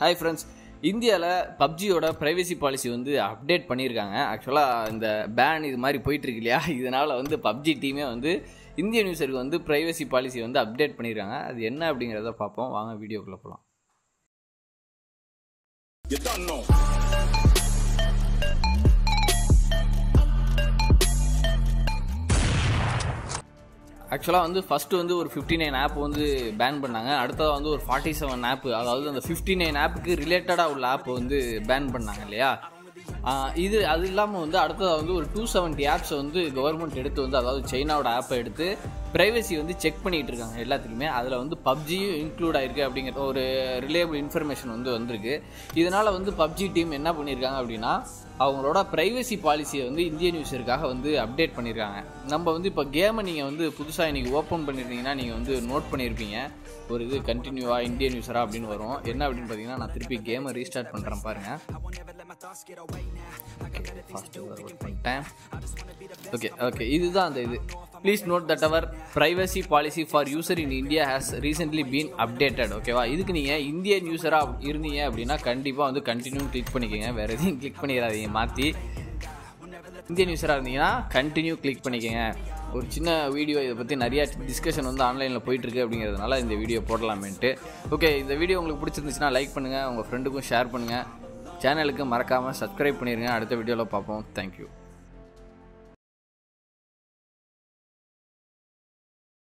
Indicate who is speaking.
Speaker 1: Hi friends இந்தியாவில் பப்ஜியோட privacy policy வந்து அப்டேட் பண்ணியிருக்காங்க ஆக்சுவலாக இந்த பேன் இது மாதிரி போயிட்டுருக்கு இல்லையா இதனால் வந்து பப்ஜி டீமே வந்து இந்தியன் யூசருக்கு வந்து ப்ரைவசி பாலிசி வந்து அப்டேட் பண்ணியிருக்காங்க அது என்ன அப்படிங்கிறத பார்ப்போம் வாங்க வீடியோக்குள்ளே போகலாம்
Speaker 2: You don't know.
Speaker 1: ஆக்சுவலாக வந்து ஃபஸ்ட்டு வந்து ஒரு ஃபிஃப்டி நைன் ஆப் வந்து பேன் பண்ணாங்க அடுத்ததாக வந்து ஒரு ஃபார்ட்டி செவன் ஆப் அதாவது அந்த ஃபிஃப்டி நைன் ஆப்புக்கு ரிலேட்டடாக உள்ள ஆப் வந்து பேன் பண்ணாங்க இல்லையா ஆஹ் இது அது இல்லாமல் வந்து அடுத்ததாக வந்து ஒரு டூ செவன்ட்டி ஆப்ஸை வந்து கவர்மெண்ட் எடுத்து வந்து அதாவது சைனாவோட ஆப்பை எடுத்து ப்ரைவசி வந்து செக் பண்ணிகிட்டு இருக்காங்க எல்லாத்துக்குமே அதில் வந்து பப்ஜியும் இன்க்ளூட் ஆயிருக்கு அப்படிங்கிற ஒரு ரிலேபிள் இன்ஃபர்மேஷன் வந்து வந்திருக்கு இதனால் வந்து பப்ஜி டீம் என்ன பண்ணியிருக்காங்க அப்படின்னா அவங்களோட ப்ரைவசி பாலிசியை வந்து இந்தியன் யூஸருக்காக வந்து அப்டேட் பண்ணியிருக்காங்க நம்ம வந்து இப்போ கேமை நீங்கள் வந்து புதுசாக இன்றைக்கி ஓப்பன் பண்ணியிருந்தீங்கன்னா நீங்கள் வந்து நோட் பண்ணியிருப்பீங்க ஒரு இது கண்டினியூவா இந்தியன் யூஸரா அப்படின்னு வரும் என்ன அப்படின்னு பார்த்தீங்கன்னா நான் திருப்பி கேமை ரீஸ்டார்ட் பண்ணுறேன் பாருங்கள் பண்ணிட்டேன் ஓகே ஓகே இதுதான் அந்த இது please note that our privacy policy for user in India has recently been updated ஓகேவா இதுக்கு நீங்கள் இந்தியன் யூஸராக இருந்தீங்க அப்படின்னா கண்டிப்பாக வந்து கண்டினியூ கிளிக் பண்ணிக்கோங்க வேறு எதையும் கிளிக் பண்ணிடாதீங்க மாற்றி இந்தியன் யூஸராக இருந்தீங்கன்னா கண்டினியூ கிளிக் பண்ணிக்கோங்க ஒரு சின்ன வீடியோ இதை பற்றி நிறையா டிஸ்கஷன் வந்து ஆன்லைனில் போயிட்டுருக்கு அப்படிங்கிறதுனால இந்த வீடியோ போடலாமேன்ட்டு ஓகே இந்த வீடியோ உங்களுக்கு பிடிச்சிருந்துச்சுன்னா லைக் பண்ணுங்கள் உங்கள் ஃப்ரெண்டுக்கும் ஷேர் பண்ணுங்கள் சேனலுக்கு மறக்காமல் சப்ஸ்கிரைப் பண்ணிடுங்க அடுத்த வீடியோவில் பார்ப்போம் தேங்க்யூ